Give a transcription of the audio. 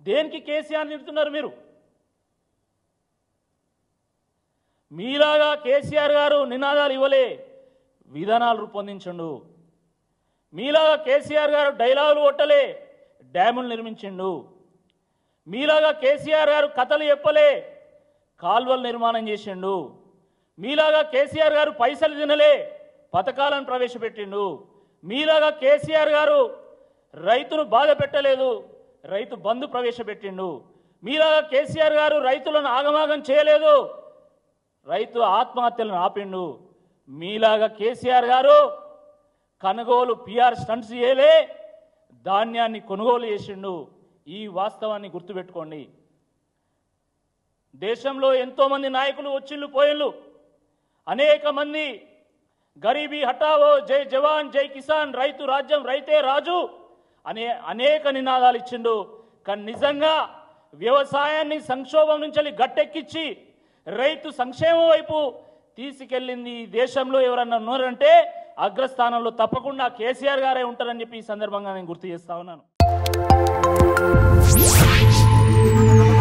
దేనికి కేసీఆర్ నిలుతున్నారు మీరు మీలాగా కేసీఆర్ గారు నినాదాలు ఇవ్వలే విధానాలు రూపొందించండు మీలాగా కేసీఆర్ గారు డైలాగులు కొట్టలే డ్యాములు నిర్మించిండు మీలాగా కేసీఆర్ గారు కథలు చెప్పలే కాల్వలు నిర్మాణం చేసిండు మీలాగా కేసీఆర్ గారు పైసలు తినలే పథకాలను ప్రవేశపెట్టిండు మీలాగా కేసీఆర్ గారు రైతును బాధ పెట్టలేదు రైతు బంధు ప్రవేశపెట్టిండు మీలాగా కేసీఆర్ గారు రైతులను ఆగమాగం చేయలేదు రైతు ఆత్మహత్యలను ఆపిండు మీలాగా కేసీఆర్ గారు కొనుగోలు పిఆర్ స్టంట్స్ చేయలే ధాన్యాన్ని కొనుగోలు చేసిండు ఈ వాస్తవాన్ని గుర్తుపెట్టుకోండి దేశంలో ఎంతోమంది నాయకులు వచ్చిళ్ళు పోయిళ్ళు అనేక మంది గరీబీ హటావో జై జవాన్ జై కిసాన్ రైతు రాజ్యం రైతే రాజు అనే అనేక నినాదాలు ఇచ్చిండు కానీ నిజంగా వ్యవసాయాన్ని సంక్షోభం నుంచి గట్టెక్కించి రైతు సంక్షేమం వైపు తీసుకెళ్ళింది ఈ దేశంలో ఎవరన్నా ఉన్నారంటే అగ్రస్థానంలో తప్పకుండా కేసీఆర్ గారే ఉంటారని చెప్పి ఈ సందర్భంగా నేను గుర్తు చేస్తా ఉన్నాను